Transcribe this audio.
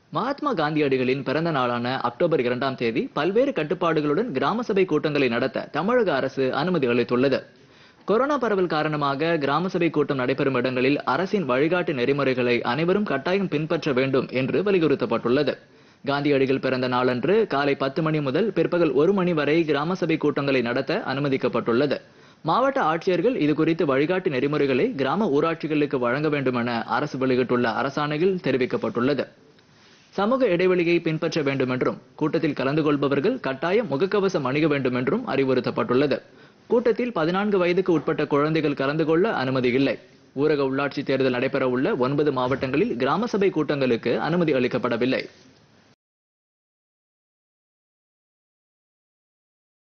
மகாத்மா காந்தியடிகளின் பிறந்த நாளான அக்டோபர் இரண்டாம் தேதி பல்வேறு கட்டுப்பாடுகளுடன் கிராம சபை கூட்டங்களை நடத்த தமிழக அரசு அனுமதி அளித்துள்ளது கொரோனா பரவல் காரணமாக கிராம சபை கூட்டம் நடைபெறும் இடங்களில் அரசின் வழிகாட்டு நெறிமுறைகளை அனைவரும் கட்டாயம் பின்பற்ற வேண்டும் என்று வலியுறுத்தப்பட்டுள்ளது காந்தியடிகள் பிறந்த நாளன்று காலை பத்து மணி முதல் பிற்பகல் ஒரு மணி வரை கிராம சபை கூட்டங்களை நடத்த அனுமதிக்கப்பட்டுள்ளது மாவட்ட ஆட்சியர்கள் இது குறித்து வழிகாட்டு நெறிமுறைகளை கிராம ஊராட்சிகளுக்கு வழங்க வேண்டும் என அரசு வெளியிட்டுள்ள அரசாணையில் தெரிவிக்கப்பட்டுள்ளது சமூக இடைவெளியை பின்பற்ற வேண்டும் என்றும் கூட்டத்தில் கலந்து கொள்பவர்கள் கட்டாயம் முகக்கவசம் அணிய வேண்டும் என்றும் அறிவுறுத்தப்பட்டுள்ளது கூட்டத்தில் பதினான்கு வயதுக்கு உட்பட்ட குழந்தைகள் கலந்து கொள்ள அனுமதி இல்லை ஊரக உள்ளாட்சி தேர்தல் நடைபெற உள்ள ஒன்பது மாவட்டங்களில் கிராம சபை கூட்டங்களுக்கு அனுமதி அளிக்கப்படவில்லை